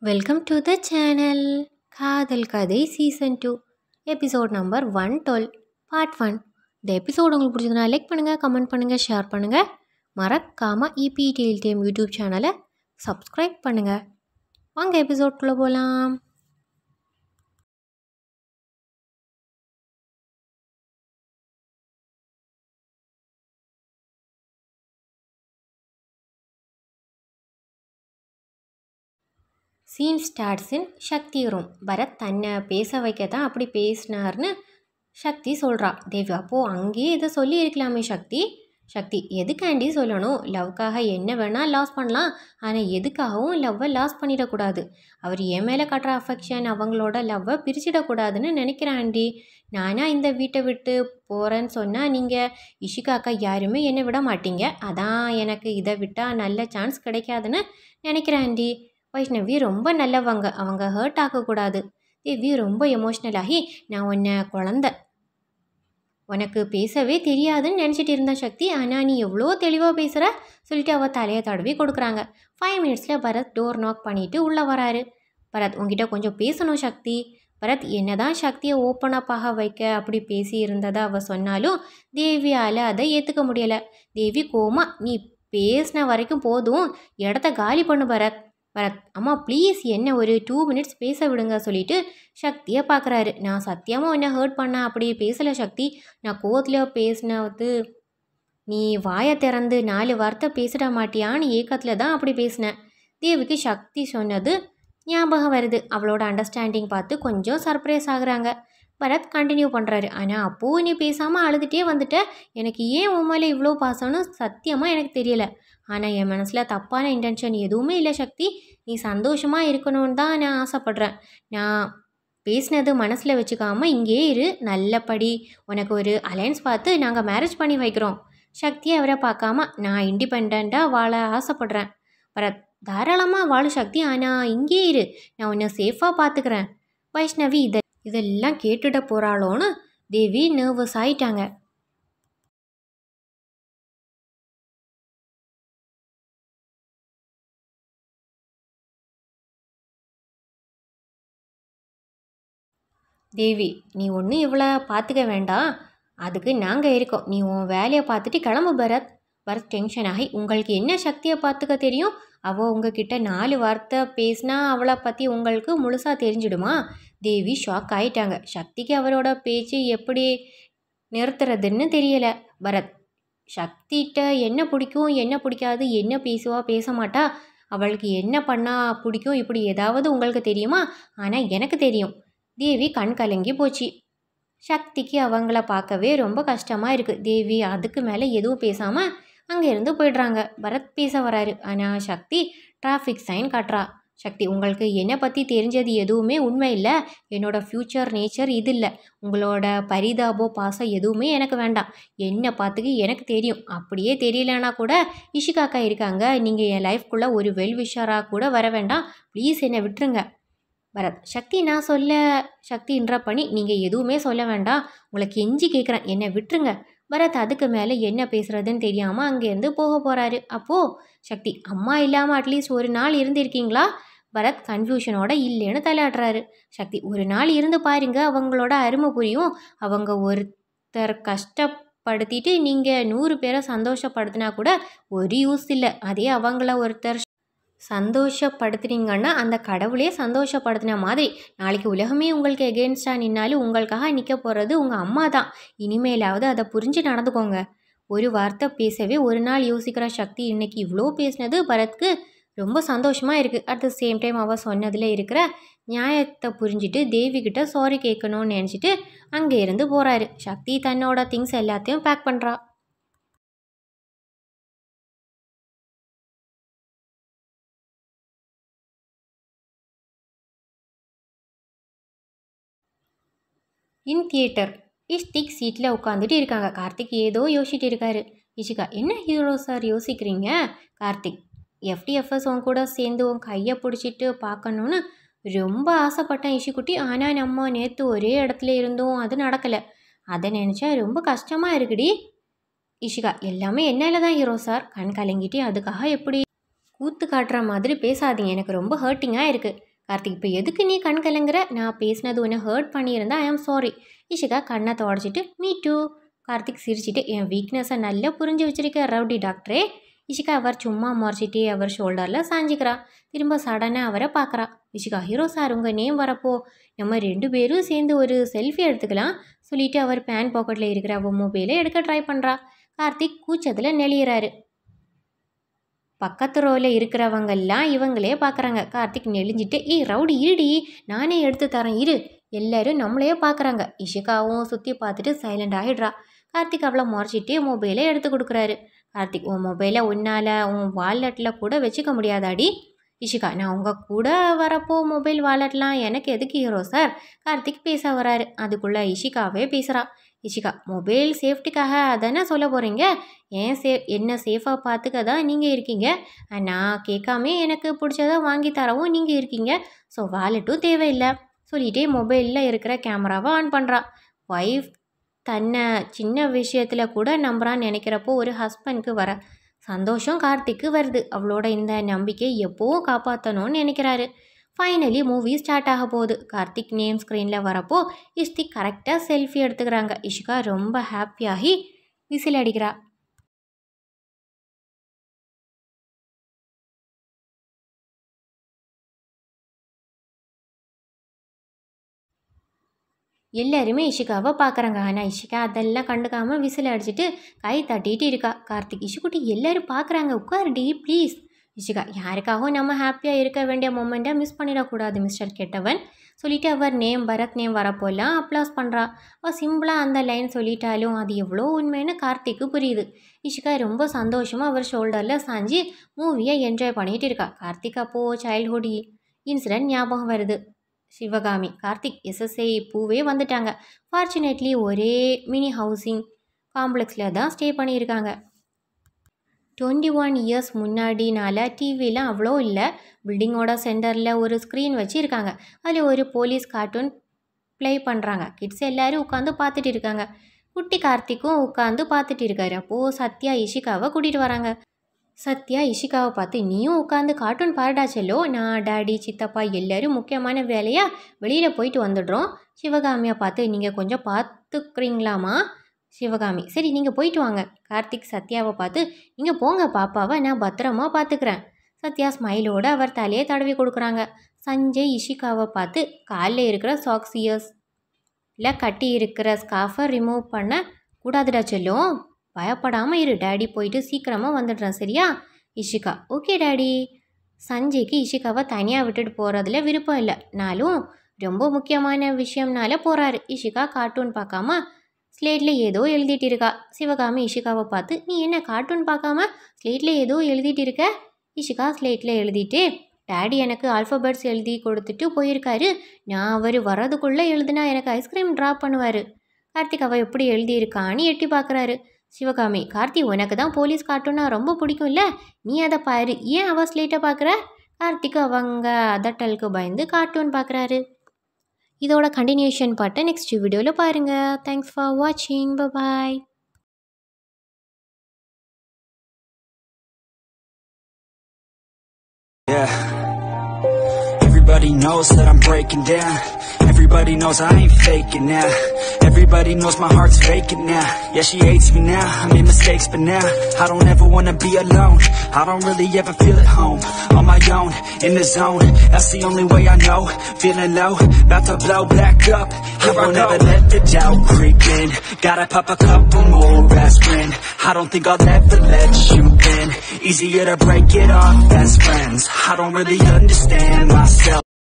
Welcome to the channel Kadhal Kadhai season two episode number one twelve part one இந்த episode உங்களுக்கு பிடிச்சதுனா like பண்ணுங்கள் comment பண்ணுங்கள் ஷேர் பண்ணுங்கள் மறக்காமல் இபி டெயில் டேம் யூடியூப் சேனலை சப்ஸ்கிரைப் பண்ணுங்கள் வாங்க எபிசோட்குள்ளே போகலாம் scene starts in Sakthi room Bharath தன்னை பேச வைக்க தான் அப்படி பேசினார்னு சக்தி சொல்கிறா தேவி அப்போது அங்கேயே இதை சொல்லி இருக்கலாமே சக்தி சக்தி எதுக்காண்டி சொல்லணும் லவ்க்காக என்ன வேணால் லாஸ் பண்ணலாம் ஆனால் எதுக்காகவும் லவ்வை லாஸ் பண்ணிடக்கூடாது அவர் என் மேலே காட்டுற அஃபெக்ஷன் அவங்களோட லவ்வை பிரிச்சிடக்கூடாதுன்னு நினைக்கிறேன் ஆண்டி நானா இந்த வீட்டை விட்டு போகிறேன்னு சொன்னால் நீங்கள் இஷிகா அக்கா யாருமே என்னை விட மாட்டீங்க அதான் எனக்கு இதை விட்டால் நல்ல சான்ஸ் கிடைக்காதுன்னு நினைக்கிறேன் ஆண்டி வைஷ்ணவி ரொம்ப நல்லவங்க அவங்க ஹர்ட் ஆகக்கூடாது தேவி ரொம்ப எமோஷ்னல் ஆகி நான் உன்னை குழந்த உனக்கு பேசவே தெரியாதுன்னு நினச்சிட்டு இருந்த சக்தி ஆனால் நீ எவ்வளோ தெளிவாக பேசுகிற சொல்லிட்டு அவள் தலையை தடவி கொடுக்குறாங்க ஃபைவ் மினிட்ஸில் பரத் டோர் நாக் பண்ணிவிட்டு உள்ளே வராரு பரத் உங்ககிட்ட கொஞ்சம் பேசணும் சக்தி பரத் என்னதான் சக்தியை ஓப்பன் அப்பாக வைக்க அப்படி பேசி இருந்ததை அவள் சொன்னாலும் தேவியால் அதை ஏற்றுக்க முடியலை தேவி கோமா நீ பேசின வரைக்கும் போதும் இடத்த காலி பண்ணு பரத் பரத் அம்மா ப்ளீஸ் என்ன ஒரு டூ மினிட்ஸ் பேச விடுங்க சொல்லிட்டு சக்தியை பார்க்குறாரு நான் சத்தியமாக உன்னை ஹர்ட் பண்ண அப்படி பேசலை சக்தி நான் கோவத்தில் பேசினது நீ வாயை திறந்து நாலு வார்த்தை பேசிட மாட்டியான்னு ஏக்கத்தில் தான் அப்படி பேசினேன் தேவிக்கு சக்தி சொன்னது ஞாபகம் வருது அவளோட அண்டர்ஸ்டாண்டிங் பார்த்து கொஞ்சம் சர்ப்ரைஸ் ஆகுறாங்க பரத் கண்டினியூ பண்ணுறாரு ஆனால் அப்போது நீ பேசாமல் அழுதுகிட்டே வந்துட்ட எனக்கு ஏன் உன் மேலே இவ்வளோ பாசம்னு சத்தியமாக எனக்கு தெரியல ஆனால் என் மனசில் தப்பான இன்டென்ஷன் எதுவுமே இல்லை சக்தி நீ சந்தோஷமாக இருக்கணும்னு தான் நான் ஆசைப்பட்றேன் நான் பேசினது மனசில் வச்சுக்காம இங்கேயே இரு நல்லபடி உனக்கு ஒரு அலையன்ஸ் பார்த்து நாங்கள் மேரேஜ் பண்ணி வைக்கிறோம் சக்தியை அவரை பார்க்காம நான் இண்டிபெண்ட்டாக வாழ ஆசைப்பட்றேன் பரத் தாராளமாக வாழ சக்தி ஆனால் இங்கேயே இரு நான் உன்னை சேஃபாக பார்த்துக்கிறேன் வைஷ்ணவி இதை இதெல்லாம் கேட்டுட போகிறாளோன்னு தேவி நர்வஸ் ஆயிட்டாங்க தேவி நீ ஒன்றும் இவ்வளோ பார்த்துக்க வேண்டாம் அதுக்கு நாங்கள் இருக்கோம் நீ உன் வேலையை பார்த்துட்டு கிளம்பு பரத் பரத் டென்ஷன் ஆகி உங்களுக்கு என்ன சக்தியை பார்த்துக்க தெரியும் அவள் உங்ககிட்ட நாலு வார்த்தை பேசினா அவளை பற்றி உங்களுக்கு முழுசாக தெரிஞ்சிடுமா தேவி ஷாக் ஆயிட்டாங்க சக்திக்கு அவரோட பேச்சு எப்படி நிறுத்துறதுன்னு தெரியலை பரத் சக்திகிட்ட என்ன பிடிக்கும் என்ன பிடிக்காது என்ன பேசுவா பேச மாட்டா அவளுக்கு என்ன பண்ணால் பிடிக்கும் இப்படி ஏதாவது உங்களுக்கு தெரியுமா ஆனால் எனக்கு தெரியும் தேவி கண் கலங்கி போச்சு சக்திக்கு அவங்கள பார்க்கவே ரொம்ப கஷ்டமாக இருக்குது தேவி அதுக்கு மேலே எதுவும் பேசாமல் அங்கேருந்து போயிடுறாங்க பரத் பேச வராரு ஆனால் சக்தி டிராஃபிக் சைன் காட்டுறா சக்தி உங்களுக்கு என்னை பற்றி தெரிஞ்சது எதுவுமே உண்மை இல்லை என்னோடய ஃப்யூச்சர் நேச்சர் இது இல்லை உங்களோட பரிதாபோ பாசம் எதுவுமே எனக்கு வேண்டாம் என்னை பார்த்துக்கு எனக்கு தெரியும் அப்படியே தெரியலனா கூட இஷிகாக்கா இருக்காங்க நீங்கள் என் லைஃப்குள்ளே ஒரு வெல் விஷராக கூட வர வேண்டாம் ப்ளீஸ் என்னை விட்டுருங்க பரத் சக்தி நான் சொல்ல சக்தி இன்றா பண்ணி நீங்கள் எதுவுமே சொல்ல வேண்டாம் உங்களை கெஞ்சி கேட்குறேன் என்னை விட்டுருங்க பரத் அதுக்கு மேலே என்ன பேசுகிறதுன்னு தெரியாமல் அங்கேருந்து போக போகிறாரு அப்போது சக்தி அம்மா இல்லாமல் அட்லீஸ்ட் ஒரு நாள் இருந்திருக்கீங்களா பரத் கன்ஃபியூஷனோட இல்லைன்னு தலையாடுறாரு சக்தி ஒரு நாள் இருந்து பாருங்க அவங்களோட அருமை புரியும் அவங்க ஒருத்தர் கஷ்டப்படுத்திட்டு நீங்கள் நூறு பேரை சந்தோஷப்படுத்தினா கூட ஒரு யூஸ் இல்லை அதே அவங்கள ஒருத்தர் சந்தோஷப்படுத்துனீங்கன்னா அந்த கடவுளே சந்தோஷப்படுத்தின மாதிரி நாளைக்கு உலகமே உங்களுக்கு எகென்ஸ்டாக நின்னாலும் உங்களுக்காக நிற்க போகிறது உங்கள் அம்மா தான் இனிமேலாவது அதை புரிஞ்சு நடந்துக்கோங்க ஒரு வார்த்தை பேசவே ஒரு நாள் யோசிக்கிற சக்தி இன்னைக்கு இவ்வளோ பேசினது பரத்க்கு ரொம்ப சந்தோஷமாக இருக்குது அட் த சேம் டைம் அவள் சொன்னதில் இருக்கிற நியாயத்தை புரிஞ்சுட்டு தேவிக்கிட்ட சாரி கேட்கணும்னு நினச்சிட்டு அங்கே இருந்து போகிறாரு சக்தி தன்னோட திங்ஸ் எல்லாத்தையும் பேக் பண்ணுறா இன் தியேட்டர் இஷ்திக் சீட்டில் உட்காந்துட்டு இருக்காங்க கார்த்திக் ஏதோ யோசிச்சுட்டு இருக்காரு இஷிகா என்ன ஹீரோ சார் யோசிக்கிறீங்க கார்த்திக் எஃப்டிஎஃப்எஸ் உன் கூட சேர்ந்து உன் கையை பிடிச்சிட்டு பார்க்கணுன்னு ரொம்ப ஆசைப்பட்டேன் இஷிக்குட்டி ஆனால் நம்ம நேற்று ஒரே இடத்துல இருந்தோம் அது நடக்கலை அதை நினச்சா ரொம்ப கஷ்டமாக இருக்குடி இஷிகா எல்லாமே என்னால் தான் ஹீரோ சார் கண் கலங்கிட்டு அதுக்காக எப்படி கூத்து காட்டுற மாதிரி பேசாதீங்க எனக்கு ரொம்ப ஹர்ட்டிங்காக இருக்குது கார்த்திக் இப்போ எதுக்கு நீ கண் கலங்குற நான் பேசினது உன்னை ஹர்ட் பண்ணியிருந்தா ஐ ஆம் சாரி இஷிகா கண்ணை தொடச்சிட்டு மீ டூ கார்த்திக் சிரிச்சிட்டு என் வீக்னஸை நல்லா புரிஞ்சு வச்சிருக்க ரவுடி டாக்டரே இஷிகா அவர் சும்மா முறைச்சிட்டே அவர் ஷோல்டரில் சாஞ்சிக்கிறா திரும்ப சடனாக அவரை பார்க்குறா இஷிகா ஹீரோ சார் உங்கள் நேம் வரப்போ நம்ம ரெண்டு பேரும் சேர்ந்து ஒரு செல்ஃபி எடுத்துக்கலாம் சொல்லிட்டு அவர் பேன் பாக்கெட்டில் இருக்கிற அவள் மொபைலை எடுக்க ட்ரை பண்ணுறா கார்த்திக் கூச்சத்தில் நெளியிறாரு பக்கத்து ரோவில் இருக்கிறவங்கெல்லாம் இவங்களே பார்க்குறாங்க கார்த்திக் நெளிஞ்சிட்டு ஏய் ரவுடி இருடி நானே எடுத்து தரேன் இரு எல்லாரும் நம்மளையே பார்க்குறாங்க இஷிகாவும் சுற்றி பார்த்துட்டு சைலண்ட் ஆகிடுறா கார்த்திக் அவளை முறைச்சிட்டே மொபைலை எடுத்து கொடுக்குறாரு கார்த்திக் உன் மொபைலை உன்னால் உன் வாலெட்டில் கூட வச்சுக்க முடியாதாடி இஷிகா நான் உங்கள் கூட வரப்போ மொபைல் வாலெட்லாம் எனக்கு எதுக்கு ஹீரோ சார் கார்த்திக் பேச வராரு அதுக்குள்ளே இஷிகாவே பேசுகிறா இஷிகா மொபைல் சேஃப்டிக்காக அதானே சொல்ல போகிறீங்க ஏன் சே என்ன சேஃபாக பார்த்துக்க தான் நீங்கள் இருக்கீங்க நான் கேட்காம எனக்கு பிடிச்சதை வாங்கி தரவும் நீங்கள் இருக்கீங்க ஸோ வாலெட்டும் தேவையில்லை சொல்லிட்டே மொபைலில் இருக்கிற கேமராவை ஆன் பண்ணுறா ஒய்ஃப் தன்னை சின்ன விஷயத்தில் கூட நம்புறான்னு நினைக்கிறப்போ ஒரு ஹஸ்பண்ட்க்கு வர சந்தோஷம் கார்த்திக்கு வருது அவளோட இந்த நம்பிக்கை எப்போவும் காப்பாற்றணும்னு நினைக்கிறாரு ஃபைனலி மூவி ஸ்டார்ட் ஆக போகுது கார்த்திக் நேம் ஸ்க்ரீனில் வரப்போ இஷ்டி கரெக்டாக செல்ஃபி எடுத்துக்கிறாங்க இஷிகா ரொம்ப ஹாப்பியாகி விசில் அடிக்கிறா எல்லாருமே இஷிகாவை பார்க்குறாங்க ஆனால் இஷிகா அதெல்லாம் கண்டுக்காம விசில் அடிச்சிட்டு கை தட்டிட்டு இருக்கா கார்த்திக் இஷுக்குட்டி எல்லாரும் பார்க்குறாங்க உட்காருடி ப்ளீஸ் இஷிகா யாருக்காகவும் நம்ம ஹாப்பியாக இருக்க வேண்டிய மொமெண்ட்டை மிஸ் பண்ணிடக்கூடாது மிஸ்டர் கெட்டவன் சொல்லிட்டு அவர் நேம் பரத் நேம் வரப்போலாம் அப்ளாஸ் பண்ணுறா அவள் சிம்பிளாக அந்த லைன் சொல்லிட்டாலும் அது எவ்வளோ உண்மைன்னு கார்த்திக்கு புரியுது இஷிகா ரொம்ப சந்தோஷமாக அவர் ஷோல்டரில் சாஞ்சி மூவியை என்ஜாய் பண்ணிகிட்டு இருக்கா கார்த்திக் அப்போது சைல்ட்ஹுட் இன்சிடென்ட் ஞாபகம் வருது சிவகாமி கார்த்திக் எஸ்எஸ்ஐ பூவே வந்துட்டாங்க ஃபார்ச்சுனேட்லி ஒரே மினி ஹவுசிங் காம்ப்ளெக்ஸில் தான் ஸ்டே பண்ணியிருக்காங்க டுவெண்ட்டி ஒன் இயர்ஸ் முன்னாடினால டிவிலாம் அவ்வளோ இல்லை பில்டிங்கோட சென்டரில் ஒரு ஸ்க்ரீன் வச்சுருக்காங்க அதில் ஒரு போலீஸ் கார்ட்டூன் ப்ளே பண்ணுறாங்க கிட்ஸ் எல்லோரும் உட்காந்து பார்த்துட்டு இருக்காங்க குட்டி கார்த்திக்கும் உட்காந்து பார்த்துட்டு இருக்காரு அப்போது சத்யா இஷிகாவை கூட்டிகிட்டு வராங்க சத்யா இஷிகாவை பார்த்து நீயும் உட்காந்து கார்ட்டூன் பாருடா செல்லோ நான் டாடி சித்தப்பா எல்லாரும் முக்கியமான வேலையாக வெளியில் போயிட்டு வந்துடுறோம் சிவகாமியை பார்த்து நீங்கள் கொஞ்சம் பார்த்துக்கிறீங்களாமா சிவகாமி சரி நீங்கள் போயிட்டு வாங்க கார்த்திக் சத்யாவை பார்த்து நீங்கள் போங்க பாப்பாவை நான் பத்திரமா பார்த்துக்கிறேன் சத்யா ஸ்மைலோடு அவர் தலையை தடவி கொடுக்குறாங்க சஞ்சய் இஷிகாவை பார்த்து காலில் இருக்கிற சாக்ஸ் இயர்ஸ் இல்லை கட்டி இருக்கிற ஸ்காஃபை ரிமூவ் பண்ண கூடாதுடா செல்லும் பயப்படாமல் இரு டேடி போயிட்டு சீக்கிரமாக வந்துடுறேன் சரியா இஷிகா ஓகே டேடி சஞ்சய்க்கு இஷிகாவை தனியாக விட்டுட்டு போகிறதுல விருப்பம் இல்லை நாலும் ரொம்ப முக்கியமான விஷயம்னால போகிறாரு இஷிகா கார்ட்டூன் பார்க்காம ஸ்லேட்டில் ஏதோ எழுதிட்டு இருக்கா சிவகாமி இஷிகாவை பார்த்து நீ என்ன கார்ட்டூன் பார்க்காம ஸ்லேட்டில் ஏதோ எழுதிட்டு இருக்க இஷிகா ஸ்லேட்டில் எழுதிட்டு டேடி எனக்கு ஆல்ஃபபெட்ஸ் எழுதி கொடுத்துட்டு போயிருக்காரு நான் அவர் வர்றதுக்குள்ளே எழுதுனா எனக்கு ஐஸ்கிரீம் ட்ராப் பண்ணுவார் கார்த்திக் அவள் எப்படி எழுதியிருக்கான்னு எட்டி பார்க்குறாரு சிவகாமி கார்த்தி உனக்கு தான் போலீஸ் கார்ட்டூனா ரொம்ப பிடிக்கும்ல நீ அதை பாரு ஏன் அவள் ஸ்லேட்டை பார்க்குற கார்த்திக் அவங்க அதட்டலுக்கு பயந்து கார்ட்டூன் பார்க்குறாரு இதோட கண்டினியூஷன் பாட்டை நெக்ஸ்ட் வீடியோவில் பாருங்கள் தேங்க்ஸ் ஃபார் வாட்சிங் பாய் Yeah. Everybody knows that I'm breaking down. Everybody knows I ain't faking now. Everybody knows my heart's faking now. Yeah, she hates me now. I made mistakes, but now I don't ever wanna be alone. I don't really ever feel at home. On my own, in the zone. That's the only way I know. Feeling low, about to blow back up. I won't ever let the doubt creep in. Gotta pop a couple more aspirin. I don't think I'll ever let you in. Easier to break it off best friends. I don't really understand myself.